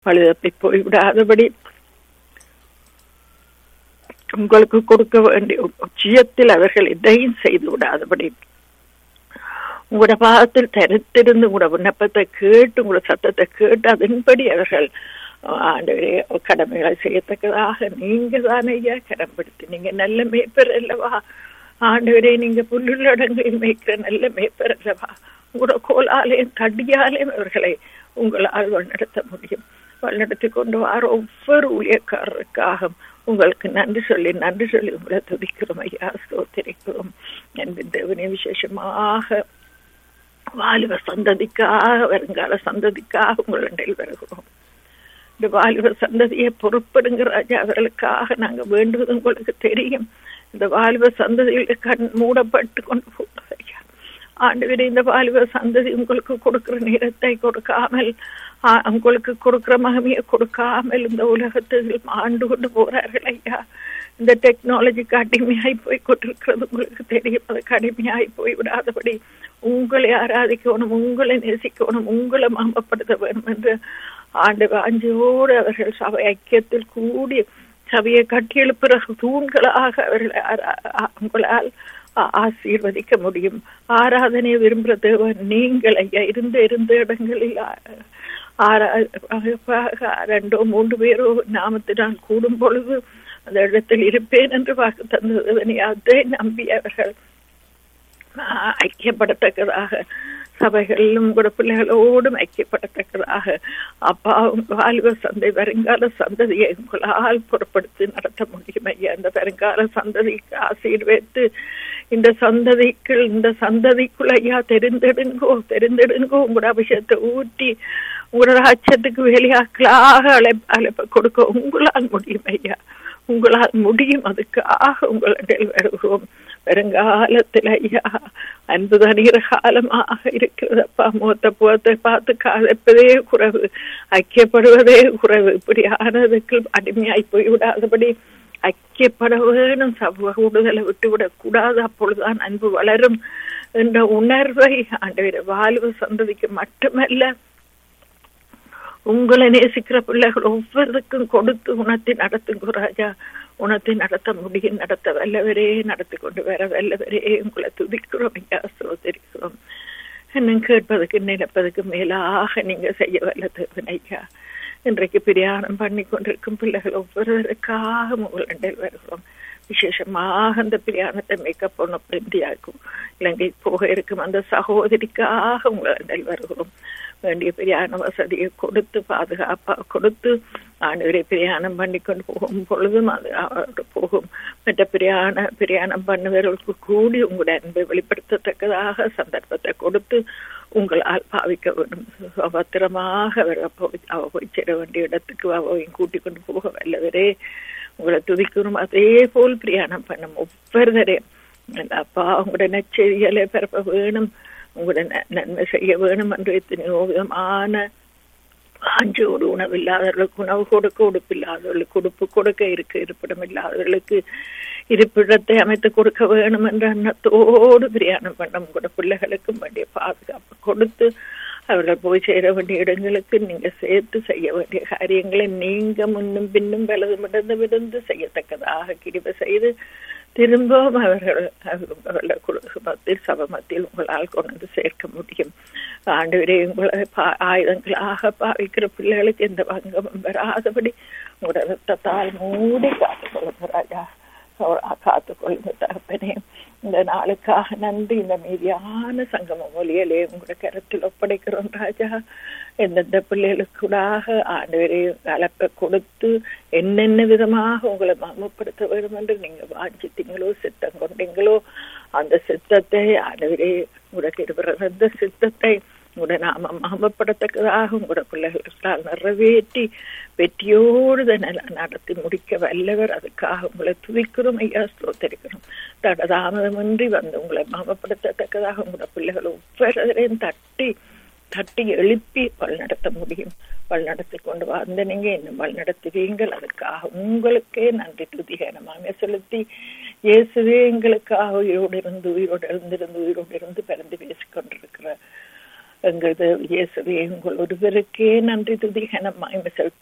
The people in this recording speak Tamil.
பழுதப்பி போய்விடாதபடி உங்களுக்கு கொடுக்க வேண்டிய உச்சியத்தில் அவர்கள் எதையும் செய்து விடாதபடி உங்களோட பாதத்தில் தரித்திருந்து உங்களோட விண்ணப்பத்தை கேட்டு உங்களோட சத்தத்தை கேட்டு அதன்படி அவர்கள் ஆண்டவரே கடமைகளை செய்யத்தக்கதாக நீங்க தானே ஐயா கடன்படுத்தி நீங்க நல்ல மேய்ப்பர் அல்லவா ஆண்டவரே நீங்க புல்லுள்ளடங்கை மேய்க்கிற நல்ல மேய்ப்பர் அல்லவா உங்களோட கோலாலையும் தடியாலையும் அவர்களை உங்களால் வழிநடத்த முடியும் வழிநடத்தி கொண்டு வர ஒவ்வொரு ஊழியக்காரருக்காக உங்களுக்கு நன்றி சொல்லி நன்றி சொல்லி உங்களை துதிக்கிறோம் ஐயா ஸ்தோத்திரிக்கிறோம் என்பது தேவனே விசேஷமாக வாலிப சந்ததிக்காக வருங்கால சந்ததிக்காக உங்களிடையில் வருகிறோம் இந்த வாலிப சந்ததியை பொறுப்படுங்க ராஜா அவர்களுக்காக நாங்க வேண்டுவது உங்களுக்கு தெரியும் இந்த வாலிப சந்ததிகளை கண் மூடப்பட்டு கொண்டு போகிறது ஐயா ஆண்டு இந்த வாலிப சந்ததி உங்களுக்கு கொடுக்கிற நேரத்தை கொடுக்காமல் உங்களுக்கு கொடுக்கிற மகமையை கொடுக்காமல் இந்த உலகத்தில் ஆண்டு கொண்டு போறார்கள் ஐயா இந்த டெக்னாலஜிக்கு அடிமையாய் போய் கொண்டிருக்கிறது உங்களுக்கு தெரியும் அதுக்கு அடிமையாய் போய் விடாதபடி உங்களை ஆராதிக்கணும் உங்களை நேசிக்கணும் உங்களை மாம்பப்படுத்த வேண்டும் என்று ஆண்டு வாஞ்சியோடு அவர்கள் சபை ஐக்கியத்தில் கூடி சபையை கட்டியெழுப்புற தூண்களாக அவர்களை உங்களால் ஆசீர்வதிக்க முடியும் ஆராதனை விரும்புகிற தேவன் நீங்கள் ஐயா இருந்த இருந்த இடங்களில் ரெண்டோ மூன்று பேரோ நாமத்தினால் கூடும் பொழுது அந்த இடத்தில் இருப்பேன் என்று வாக்கு தந்தது அதை நம்பி அவர்கள் ஐக்கியப்படத்தக்கதாக சபைகளிலும் கூட பிள்ளைகளோடும் ஐக்கியப்படத்தக்கதாக அப்பா வாலிப சந்தை வருங்கால சந்ததியை உங்களால் பொருட்படுத்தி நடத்த முடியும் ஐயா இந்த வருங்கால சந்ததிக்கு ஆசீர்வைத்து இந்த சந்ததிக்கு இந்த சந்ததிக்குள்ள ஐயா தெரிந்தெடுங்கோ தெரிந்தெடுங்கோ உங்களோட அபிஷேகத்தை ஊட்டி உங்களோட அச்சத்துக்கு வெளியாக்களாக அழை அழைப்ப கொடுக்க உங்களால் முடியும் ஐயா உங்களால் முடியும் அதுக்காக உங்களிடையில் வருகிறோம் வருங்காலத்தில் ஐயா அன்பு தணிகிற காலமாக இருக்கிறதப்பா முகத்தை புகத்தை பார்த்து காதப்பதே குறைவு ஐக்கியப்படுவதே குறைவு இப்படியானதுக்கு அடிமையாய் போய்விடாதபடி ஐக்கியப்பட வேணும் சமூக விடுதலை விட்டுவிடக் கூடாது அப்பொழுதுதான் அன்பு வளரும் என்ற உணர்வை ஆண்டு வாழ்வு சந்ததிக்கு மட்டுமல்ல உங்களை நேசிக்கிற பிள்ளைகள் ஒவ்வொருக்கும் கொடுத்து உணர்த்தி நடத்துங்க ராஜா உணர்த்தி நடத்த முடியும் நடத்த வல்லவரே நடத்தி கொண்டு வர வல்லவரே உங்களை துதிக்கிறோம் ஐயா சோதரிக்கிறோம் இன்னும் கேட்பதுக்கு நினைப்பதுக்கு மேலாக நீங்க செய்ய வல்ல தேவனையா இன்றைக்கு பிரயாணம் பண்ணி கொண்டிருக்கும் பிள்ளைகள் ஒவ்வொருவருக்காக உங்களிடையில் வருகிறோம் விசேஷமாக அந்த பிரயாணத்தை மேக்கப் பண்ண இந்தியாவுக்கும் இலங்கை போக இருக்கும் அந்த சகோதரிக்காக உங்களிடையில் வருகிறோம் வேண்டிய பிரயாண வசதியை கொடுத்து பாதுகாப்பாக கொடுத்து ஆண்டவரை பிரயாணம் பண்ணி கொண்டு போகும் பொழுதும் அது போகும் மற்ற பிரயாண பிரயாணம் பண்ணுவர்களுக்கு கூடி உங்களுடைய அன்பை வெளிப்படுத்தத்தக்கதாக சந்தர்ப்பத்தை கொடுத்து உங்களால் பாவிக்க வேண்டும் பத்திரமாக அவர் அவ போய் சேர வேண்டிய இடத்துக்கு அவையும் கூட்டி கொண்டு போக வல்லவரே உங்களை துதிக்கணும் அதே போல் பிரயாணம் பண்ணும் ஒவ்வொருவரையும் அப்பா உங்களோட நெச்செய்திகளை பரப்ப வேணும் உங்களோட நன்மை செய்ய வேணும் என்று எத்தனையோ விதமான வாஞ்சோடு உணவு இல்லாதவர்களுக்கு உணவு கொடுக்க உடுப்பு இல்லாதவர்களுக்கு உடுப்பு கொடுக்க இருக்க இருப்பிடம் இல்லாதவர்களுக்கு இருப்பிடத்தை அமைத்து கொடுக்க வேணும் என்ற எண்ணத்தோடு பிரயாணம் பண்ண உங்களோட பிள்ளைகளுக்கும் வேண்டிய பாதுகாப்பு கொடுத்து அவர்கள் போய் சேர வேண்டிய இடங்களுக்கு நீங்க சேர்த்து செய்ய வேண்டிய காரியங்களை நீங்க முன்னும் பின்னும் வலது மிடந்து விழுந்து செய்யத்தக்கதாக கிருப செய்து திரும்பவும் அவர்கள் அவர்கள குடும்பத்தில் சபமத்தில் உங்களால் கொண்டு சேர்க்க முடியும் ஆண்டு உங்களை ஆயுதங்களாக பாவிக்கிற பிள்ளைகளுக்கு எந்த பங்கமும் வராதபடி உங்களோட ரத்தத்தால் மூடி காத்துக்கொள்ளுங்க ராஜா காத்துக்கொள்ளுங்க தகப்பனே இந்த நாளுக்காக நன்றி இந்த மீதியான சங்கம மொழியிலே உங்களோட கருத்தில் ஒப்படைக்கிறோம் ராஜா எந்தெந்த பிள்ளைகளுக்கூடாக ஆண்டவரையும் கலப்பை கொடுத்து என்னென்ன விதமாக உங்களை மமப்படுத்த வேண்டும் என்று நீங்க வாஞ்சித்தீங்களோ சித்தம் கொண்டீங்களோ அந்த சித்தத்தை ஆண்டவரே உங்களோட இருந்த சித்தத்தை உங்களோட நாம மகமப்படத்தக்கதாக உங்களோட பிள்ளைகளால் நிறைவேற்றி வெற்றியோடு நடத்தி முடிக்க வல்லவர் அதுக்காக உங்களை துதிக்கிறோம் ஐயா ஸ்தோத்தரிக்கிறோம் தடதாமதமின்றி வந்து உங்களை மகமப்படுத்தத்தக்கதாக உங்களோட பிள்ளைகள் ஒவ்வொருவரையும் தட்டி தட்டி எழுப்பி வழிநடத்த முடியும் வழிநடத்தி கொண்டு வந்த நீங்க இன்னும் வழிநடத்துவீங்கள் அதுக்காக உங்களுக்கே நன்றி துதிகரமாக செலுத்தி இயேசுவே எங்களுக்காக உயிரோடு இருந்து உயிரோடு இருந்திருந்து உயிரோடு இருந்து பிறந்து பேசிக் கொண்டிருக்கிற எங்களது இயேசுவே உங்கள் ஒருவருக்கே நன்றி துதி கனமாய்